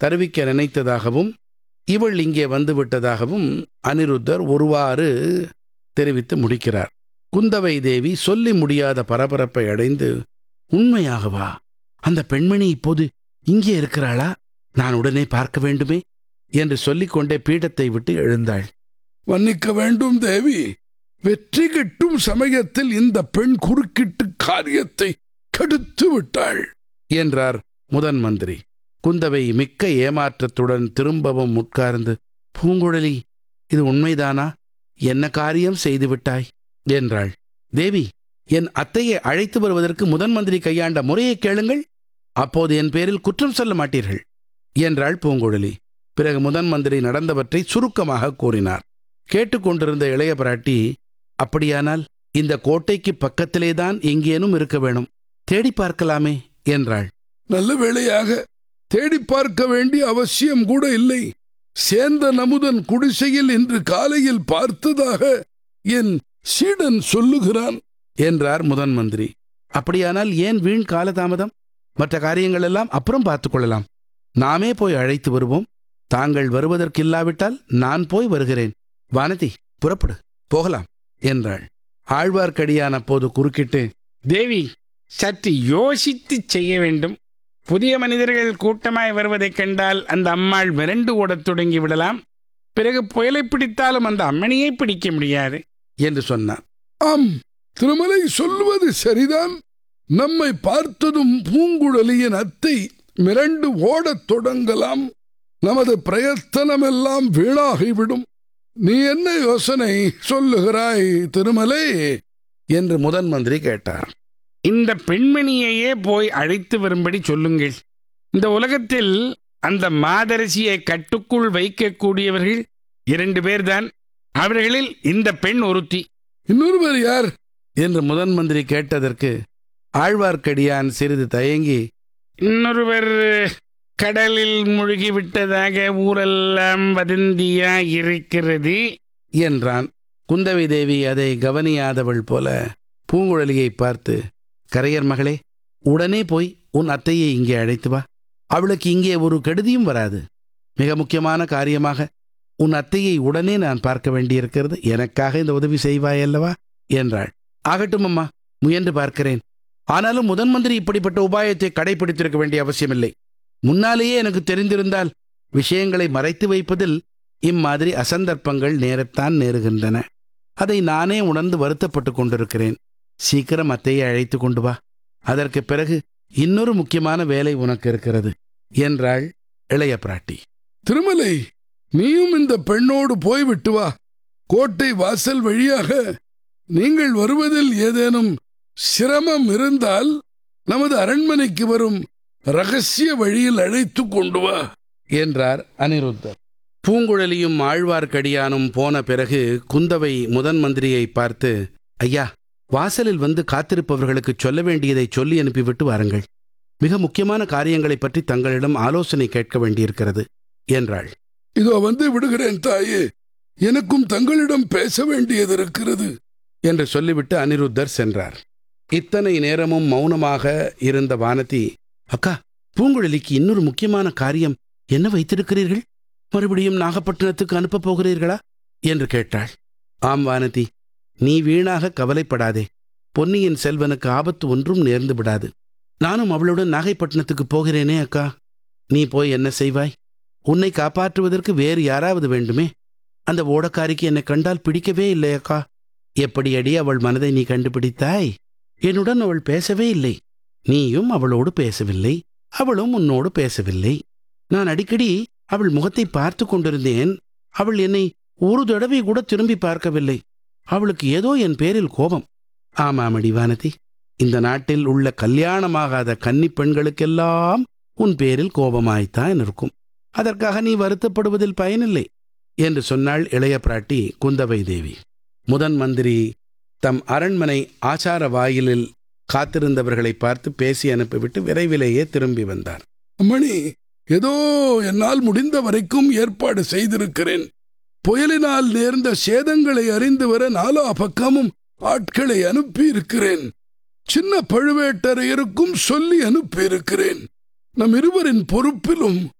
தருவிக்க நினைத்ததாகவும் இவள் இங்கே வந்துவிட்டதாகவும் அனிருத்தர் ஒருவாறு தெரிவித்து முடிக்கிறார் குந்தவை தேவி சொல்லி முடியாத பரபரப்பை அடைந்து உண்மையாகவா அந்த பெண்மணி இப்போது இங்கே இருக்கிறாளா நான் உடனே பார்க்க வேண்டுமே என்று சொல்லிக்கொண்டே பீடத்தை விட்டு எழுந்தாள் மன்னிக்க வேண்டும் தேவி வெற்றி கிட்டும் சமயத்தில் இந்த பெண் குறுக்கிட்டு காரியத்தை கெடுத்து விட்டாள் என்றார் முதன் மந்திரி குந்தவை மிக்க ஏமாற்றத்துடன் திரும்பவும் உட்கார்ந்து பூங்குழலி இது உண்மைதானா என்ன காரியம் செய்து விட்டாய் என்றாள் தேவி என் அத்தையை அழைத்து வருவதற்கு முதன் மந்திரி கையாண்ட முறையை கேளுங்கள் அப்போது என் பேரில் குற்றம் சொல்ல மாட்டீர்கள் என்றாள் பூங்குழலி பிறகு முதன் மந்திரி நடந்தவற்றை சுருக்கமாக கூறினார் கேட்டுக்கொண்டிருந்த இளைய பிராட்டி அப்படியானால் இந்த கோட்டைக்கு பக்கத்திலேதான் எங்கேனும் இருக்க வேணும் தேடி பார்க்கலாமே என்றாள் நல்ல வேளையாக தேடி பார்க்க வேண்டிய அவசியம் கூட இல்லை சேந்த நமுதன் குடிசையில் இன்று காலையில் பார்த்ததாக என் சீடன் சொல்லுகிறான் என்றார் முதன் மந்திரி அப்படியானால் ஏன் வீண் காலதாமதம் மற்ற காரியங்கள் எல்லாம் அப்புறம் பார்த்துக் கொள்ளலாம் நாமே போய் அழைத்து வருவோம் தாங்கள் வருவதற்கு இல்லாவிட்டால் நான் போய் வருகிறேன் வானதி புறப்படு போகலாம் என்றாள் ஆழ்வார்க்கடியான் அப்போது குறுக்கிட்டு தேவி சற்று யோசித்து செய்ய வேண்டும் புதிய மனிதர்கள் கூட்டமாய் வருவதைக் கண்டால் அந்த அம்மாள் மிரண்டு ஓடத் தொடங்கி விடலாம் பிறகு புயலை பிடித்தாலும் அந்த அம்மணியை பிடிக்க முடியாது என்று சொன்னார் ஆம் திருமலை சொல்லுவது சரிதான் நம்மை பார்த்ததும் பூங்குழலியின் அத்தை மிரண்டு ஓடத் தொடங்கலாம் நமது பிரயத்தனமெல்லாம் வீணாகிவிடும் நீ என்ன யோசனை சொல்லுகிறாய் திருமலை என்று முதன் மந்திரி கேட்டார் இந்த பெண்மணியையே போய் அழைத்து வரும்படி சொல்லுங்கள் இந்த உலகத்தில் அந்த மாதரசியை கட்டுக்குள் வைக்கக்கூடியவர்கள் இரண்டு பேர்தான் அவர்களில் இந்த பெண் ஒருத்தி இன்னொருவர் யார் என்று முதன் மந்திரி கேட்டதற்கு ஆழ்வார்க்கடியான் சிறிது தயங்கி இன்னொருவர் கடலில் முழுகிவிட்டதாக ஊரெல்லாம் வதந்தியா இருக்கிறது என்றான் குந்தவை தேவி அதை கவனியாதவள் போல பூங்குழலியை பார்த்து கரையர் மகளே உடனே போய் உன் அத்தையை இங்கே அழைத்து வா அவளுக்கு இங்கே ஒரு கெடுதியும் வராது மிக முக்கியமான காரியமாக உன் அத்தையை உடனே நான் பார்க்க வேண்டியிருக்கிறது எனக்காக இந்த உதவி செய்வாயல்லவா என்றாள் ஆகட்டும் அம்மா முயன்று பார்க்கிறேன் ஆனாலும் முதன் மந்திரி இப்படிப்பட்ட உபாயத்தை கடைபிடித்திருக்க வேண்டிய அவசியமில்லை முன்னாலேயே எனக்கு தெரிந்திருந்தால் விஷயங்களை மறைத்து வைப்பதில் இம்மாதிரி அசந்தர்ப்பங்கள் நேரத்தான் நேருகின்றன அதை நானே உணர்ந்து வருத்தப்பட்டு கொண்டிருக்கிறேன் சீக்கிரம் அத்தையை அழைத்து கொண்டு வா அதற்கு பிறகு இன்னொரு முக்கியமான வேலை உனக்கு இருக்கிறது என்றாள் இளைய பிராட்டி திருமலை நீயும் இந்த பெண்ணோடு போய்விட்டு வா கோட்டை வாசல் வழியாக நீங்கள் வருவதில் ஏதேனும் சிரமம் இருந்தால் நமது அரண்மனைக்கு வரும் ரகசிய வழியில் அழைத்து கொண்டு வா என்றார் அனிருத்தர் பூங்குழலியும் ஆழ்வார்க்கடியானும் போன பிறகு குந்தவை முதன் மந்திரியை பார்த்து ஐயா வாசலில் வந்து காத்திருப்பவர்களுக்கு சொல்ல வேண்டியதை சொல்லி அனுப்பிவிட்டு வாருங்கள் மிக முக்கியமான காரியங்களைப் பற்றி தங்களிடம் ஆலோசனை கேட்க வேண்டியிருக்கிறது என்றாள் இதோ வந்து விடுகிறேன் தாயே எனக்கும் தங்களிடம் பேச வேண்டியது இருக்கிறது என்று சொல்லிவிட்டு அனிருத்தர் சென்றார் இத்தனை நேரமும் மௌனமாக இருந்த வானதி அக்கா பூங்குழலிக்கு இன்னொரு முக்கியமான காரியம் என்ன வைத்திருக்கிறீர்கள் மறுபடியும் நாகப்பட்டினத்துக்கு அனுப்பப் போகிறீர்களா என்று கேட்டாள் ஆம் வானதி நீ வீணாக கவலைப்படாதே பொன்னியின் செல்வனுக்கு ஆபத்து ஒன்றும் நேர்ந்து விடாது நானும் அவளுடன் நாகைப்பட்டினத்துக்கு போகிறேனே அக்கா நீ போய் என்ன செய்வாய் உன்னை காப்பாற்றுவதற்கு வேறு யாராவது வேண்டுமே அந்த ஓடக்காரிக்கு என்னை கண்டால் பிடிக்கவே இல்லை அக்கா எப்படியடி அவள் மனதை நீ கண்டுபிடித்தாய் என்னுடன் அவள் பேசவே இல்லை நீயும் அவளோடு பேசவில்லை அவளும் உன்னோடு பேசவில்லை நான் அடிக்கடி அவள் முகத்தை பார்த்து கொண்டிருந்தேன் அவள் என்னை ஒரு தடவை கூட திரும்பி பார்க்கவில்லை அவளுக்கு ஏதோ என் பேரில் கோபம் ஆமாமடி வானதி இந்த நாட்டில் உள்ள கல்யாணமாகாத கன்னி பெண்களுக்கெல்லாம் உன் பேரில் கோபமாய்த்தான் இருக்கும் அதற்காக நீ வருத்தப்படுவதில் பயனில்லை என்று சொன்னாள் இளைய பிராட்டி குந்தவை தேவி முதன் மந்திரி தம் அரண்மனை ஆச்சார வாயிலில் காத்திருந்தவர்களை பார்த்து பேசி அனுப்பிவிட்டு விரைவிலேயே திரும்பி வந்தார் அம்மணி ஏதோ என்னால் முடிந்த வரைக்கும் ஏற்பாடு செய்திருக்கிறேன் புயலினால் நேர்ந்த சேதங்களை அறிந்து வர நாலா பக்கமும் ஆட்களை அனுப்பியிருக்கிறேன் சின்ன பழுவேட்டரையருக்கும் சொல்லி அனுப்பியிருக்கிறேன் நம் இருவரின் பொறுப்பிலும்